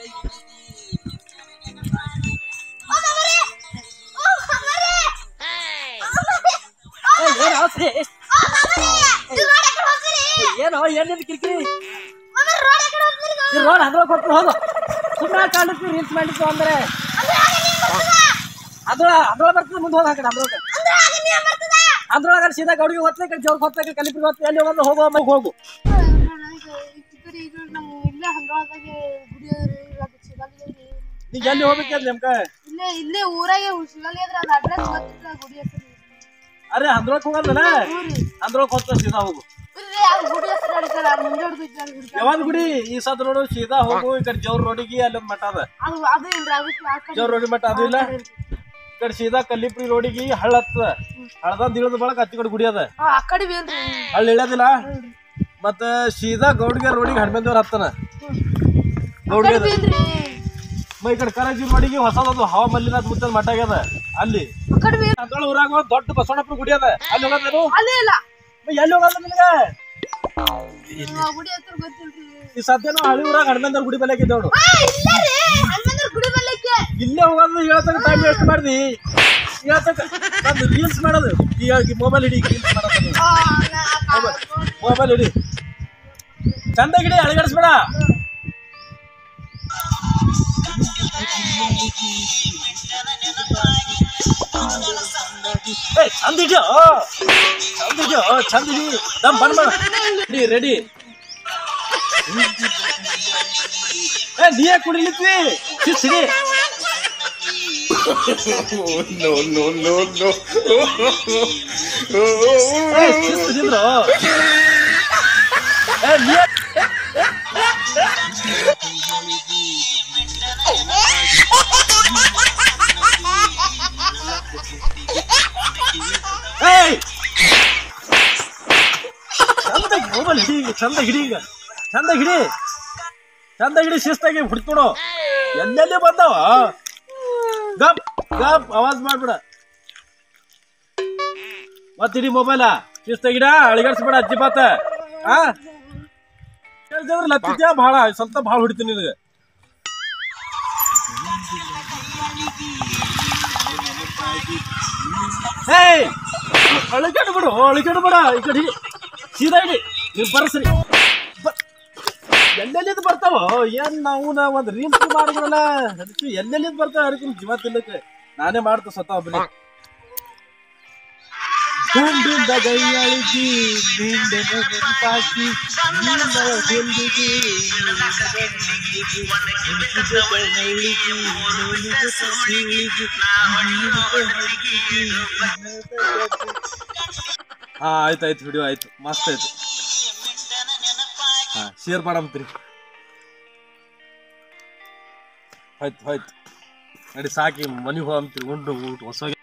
ಏನ್ ಅವಸ್ರಿ ಏನೋ ಏನಿಲ್ಲ ಕಿರಿಕಿರಿ ಈ ರೋಡ್ ಅದ್ರೊಳಗೆ ಕೊಟ್ಟು ಹೋಗು ಸುಮ್ಮನೆ ಕಾಣುತ್ತಿ ರೀಲ್ಸ್ ಮಾಡಿತ್ತು ಅಂದ್ರೆ ಅದ್ರೊಳ ಅದ್ರೊಳಗೆ ಬರ್ತದೆ ಮುಂದೆ ಹೋಗಿ ಹಾಕಿ ಅದ್ರೊಳಗೆ ಅದ್ರೊಳಗೆ ಸೀದಾ ಗೌಡಿಗೆ ಹೊತ್ತ ಕಡೆ ಜೋರ್ ಹೊತ್ತ ಕಲಿಪಿಗೆ ಹೊತ್ತ ಎಲ್ಲಿ ಹೋಗೋದು ಹೋಗೋ ಅಮ್ಮ ಹೋಗು ಇಲ್ಲೇ ಹಂಗಾದಾಗೆ ಗುಡಿ ಸಿಗಲ್ರಿ ನೀಗ ಎಲ್ಲಿ ಹೋಗ್ಬೇಕಂತ ನಿಮ್ಕ ಇಲ್ಲೇ ಇಲ್ಲೇ ಊರಾಗೆ ಸಿಗಲ್ಲ ಅದ್ರ ಅದ್ ಅಡ್ರೆಸ್ ಗೊತ್ತಿಲ್ಲ ಗುಡಿ ಹೆಸರು ಅರೆ ಅಂದ್ರೊಳಗೆ ಹೋಗಲ್ಲ ಅಂದ್ರೊಳಗೆ ಹೊತ್ತ ಸೀದಾ ಹೋಗು ಇಲ್ರಿ ಆ ಗುಡಿ ಹೆಸರು ಅಡಿಕಲ್ಲ ಮುಂದೆ ಹಿಡ್ದಿದ್ದ ಗುಡಿ ಯಾವ್ದು ಗುಡಿ ಈ ಸದ್ ನೋಡು ಸೀದಾ ಹೋಗು ಈ ಕಡೆ ಜೋರ್ ರೋಡಿಗೆ ಅಲ್ಲಿ ಒಂದು ಮಠ ಅದ ಅದು ಅದು ಇಲ್ರಿ ಅದಕ್ಕೆ ಆ ಕಡೆ ಜೋರ್ ರೋಡಿ ಮಠ ಅದು ಇಲ್ಲ ಈ ಕಡೆ ಸೀದಾ ಕಲ್ಲಿಪ್ರಿ ರೋಡಿಗೆ ಹಳ್ಳ ಹತ್ತದ ಹಳ್ಳದಂದ್ ಇಳಿದ ಬಳಕ ಹತ್ತಿ ಕಡೆ ಗುಡಿ ಅದ ಆ ಆ ಕಡೆ ಬೇನ್ರಿ ಹಳ್ಳ ಇಳಿಯೋದಿಲ್ಲ ಮತ್ತ ಸೀದಾ ಗೌಡ್ಗೆ ರೋಡಿಗೆ ಹಡ್ಮೆಂದವ್ರ ಹತ್ತನ ಗೌಡ್ಗೆ ಅದ. ಬೇನ್ರಿ ಮ ಈ ಕಡೆ ಕರಾಜಿ ರೋಡಿಗೆ ಹೊಸದದು ಹವಾ ಮಲ್ಲಿನಾಥ್ ಮುತ್ತದ ಮಠ ಆಗ್ಯದ ಅಲ್ಲಿ ಆ ಕಡೆ ಬೇನ್ ಅದ್ರೊಳಗೆ ಊರಾಗ ಒಂದ್ ದೊಡ್ಡ ಬಸವಣ್ಣಪ್ಪನ ಗುಡಿ ಅದ ಅಲ್ಲಿ ಹೋಗೋದೇನು ಅಲ್ಲೇ ಇಲ್ಲ ಮ ಎಲ್ಲಿ ಹೋಗಲ್ಲ ನಿನಗೆ ಆ ಗುಡಿ ಹೆಸರು ಗೊತ್ತಿಲ್ರಿ ಈ ಸದ್ಯನು ಹಳ್ಳಿ ಊರಾಗ ಹಡ್ಮೆಂದವ್ರ ಗುಡಿ ಬಲೆ ನೋಡು ಆ ಇಲ್ಲ ರೀ ಹನುಮಂತರ ಗುಡಿ ಬಲ್ಲಕ್ಕೆ ಇಲ್ಲೇ ಹೋಗೋದು ಹೇಳ್ತಕ್ಕ ಟೈಮ್ ವೇಸ್ಟ್ ಮಾಡ್ದಿ ಹೇಳ್ತಕ್ಕ ನಂದು ರೀಲ್ಸ್ ಮಾಡೋದು ಈಗ ಮೊಬೈಲ್ ಹಿಡಿ ರೀಲ್ಸ್ ಮಾಡೋದು ಆ ನಾ- ಆ- ಮೊಬೈಲ್ ಹಿಡಿ ಚಂದ ಹಿಡಿ ಅಳಗಡಿಸ್ಬೇಡ ಏ ಚಂದ ಹಿಡಿಯೋ ಚಂದ ಹಿಡಿಯೋ ಚಂದ ಹಿಡಿ ದಮ್ ಬಂದ್ ಮಾಡ ರೆಡಿ ರೆಡಿ ಏ ನೀಯೇ ಕುಡಿಲಿತ್ವಿ ಶಿಸ್ ಹಿಡಿ ಏ ಶಿಸ್ ಹಿಡಿದ್ರು ಏ ನೀಯೇ ಏಯ್ ಚಂದ ಮೊಬೈಲ್ ಹಿಡಿ ಈಗ ಚಂದ ಹಿಡಿ ಈಗ ಚಂದ ಹಿಡಿ ಚಂದ ಹಿಡಿ ಶಿಸ್ತಾಗಿ ಹುಡ್ಕೊಡು ಎಲ್ಲೆಲ್ಲಿ ಬಂದಾವ ಗಪ್ ಗಪ್ ಆವಾಜ್ ಮಾಡ್ಬಿಡ ಮತ್ ಹಿಡಿ ಮೊಬೈಲ ಶಿಸ್ತಾಗಿಡ ಅಳಿಗಡ್ಸ್ಬೇಡ ಅಜ್ಜಿ ಬಾತ ಆ ಕೇಳ್ತಿದ್ರ ಲತ್ತಿದ್ಯಾ ಭಾಳ ಸ್ವಲ್ಪ ಭಾಳ ಹೊಡಿತೀನಿ ನಿನಗೆ ಏಯ್ ಅಳಿಗಡ್ ಬಿಡು ಅಳಿಗಡ್ ಬಿಡ ಈ ಕಡೆ ಹಿಡಿ. ಸೀದಾ ಹಿಡಿ ನೀವು ಬರ್ಸ್ರಿ ಬ- ಎಲ್ಲೆಲ್ಲಿದ್ ಬರ್ತಾವ ಏನ್ ನಾವು ನಾ ಒಂದ್ ರೀಲ್ಸ್ ಮಾಡಿದ್ರಲ್ಲ ಅದಕ್ಕೆ ಎಲ್ಲೆಲ್ಲಿದ್ ಬರ್ತಾವ ಅದಕ್ಕೆ ಜೀವ ತಿನ್ನಕ್ಕೆ ನಾನೇ ಮಾಡ್ತ ಸ್ವತಃ ಒಬ್ಬನೇ ಗುಂಡಿಂದ ಗೈಯಾಳಿಗಿ ಗುಂಡೆನ ನೆನಪಾಕಿ ನಿನ್ನ ಹಿಂದಿಗಿ ಹಾ ಆಯ್ತು ಆಯ್ತು ವಿಡಿಯೋ ಆಯ್ತು ಮಸ್ತ್ ಆಯ್ತು ಹಾ ಶೇರ್ ಮಾಡಂತ್ರಿ ಆಯ್ತು ಆಯ್ತು ನಡಿ ಸಾಕಿ ಮನೆಗೆ ಹೋಗಂತ್ರಿ ಉಂಡು ಊಟ ಹೊಸ